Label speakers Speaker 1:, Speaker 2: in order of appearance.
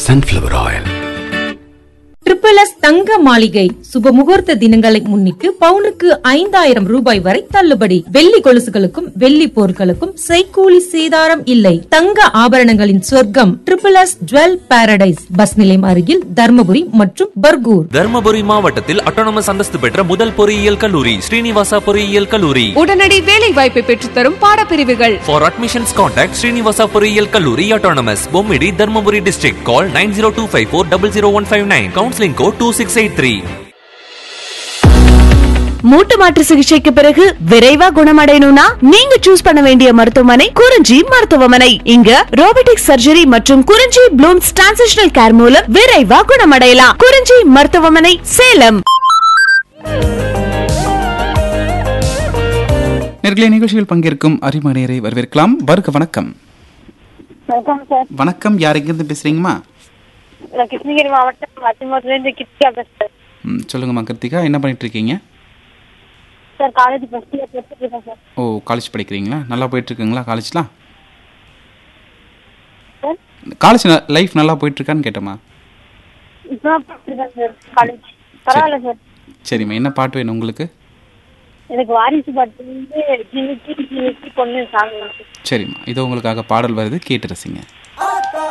Speaker 1: sunflower oil.
Speaker 2: Triple S தங்க மாளிகை சுப முகூர்த்த தினங்களை முன்னிட்டு பவுனுக்கு ஐந்தாயிரம் ரூபாய் வரை தள்ளுபடி வெள்ளி கொலுசுகளுக்கும் வெள்ளி பொருட்களுக்கும் செய்கூலி சேதாரம் இல்லை தங்க ஆபரணங்களின் சொர்க்கம் triple S jewel paradise bus நிலையம் அருகில் தர்மபுரி மற்றும் பர்கூர்
Speaker 3: தர்மபுரி மாவட்டத்தில் அட்டானமஸ் அந்தஸ்து பெற்ற முதல் பொறியியல் கல்லூரி ஸ்ரீனிவாசா பொறியியல் கல்லூரி
Speaker 4: உடனடி வேலை வாய்ப்பை பெற்றுத்தரும் பாடப்பிரிவுகள்
Speaker 3: For admissions, contact Srinivasa பொறியியல் கல்லூரி autonomous Bommidi Dharmapuri district. Call 90254 Counseling code 2683.
Speaker 5: மூட்டு மாற்று சிகிச்சைக்கு பிறகு விரைவா குணமடையணும்னா நீங்க சூஸ் பண்ண வேண்டிய மருத்துவமனை குறிஞ்சி மருத்துவமனை இங்க ரோபோட்டிக் சர்ஜரி மற்றும் குறிஞ்சி ப்ளூம்ஸ் டிரான்சிஷனல் கேர் மூலம் விரைவா குணமடையலாம் குறிஞ்சி மருத்துவமனை சேலம்
Speaker 6: நேர்களே நிகழ்ச்சியில் பங்கேற்கும் அறிமுறையரை வரவேற்கலாம் வருக வணக்கம்
Speaker 7: வணக்கம் சார்
Speaker 6: வணக்கம் யார் எங்கிருந்து பேசுறீங்கம்மா
Speaker 7: நான் கிருஷ்ணகிரி மாவட்டம் மத்தியமூர்லேருந்து கிருத்திகா பேசுறேன்
Speaker 6: ம், சொல்லுங்கம்மா கிருத்திகா என்ன பண்ணிட்டு இருக்கீங்க
Speaker 7: சார் காலேஜ் ஃபர்ஸ்ட் இயர் படிச்சுட்டு இருக்கேன் சார்
Speaker 6: ஓ காலேஜ் படிக்கிறீங்களா நல்லா போயிட்டு இருக்குங்களா காலேஜ்லாம்
Speaker 7: சார்
Speaker 6: காலேஜ் லைஃப் நல்லா போயிட்டு இருக்கான்னு கேட்டம்மா
Speaker 7: இப்பதான் படிச்சிருக்கேன் சார் காலேஜ் பரவாயில்ல சார்
Speaker 6: சரிம்மா என்ன பாட்டு வேணும் உங்களுக்கு
Speaker 7: எனக்கு வாரிசு பாட்டு வந்து ஜிமிக்கி ஜிமிக்கி பொண்ணு சாங்
Speaker 6: சரிம்மா இது உங்களுக்காக பாடல் வருது கேட்டு ரசிங்க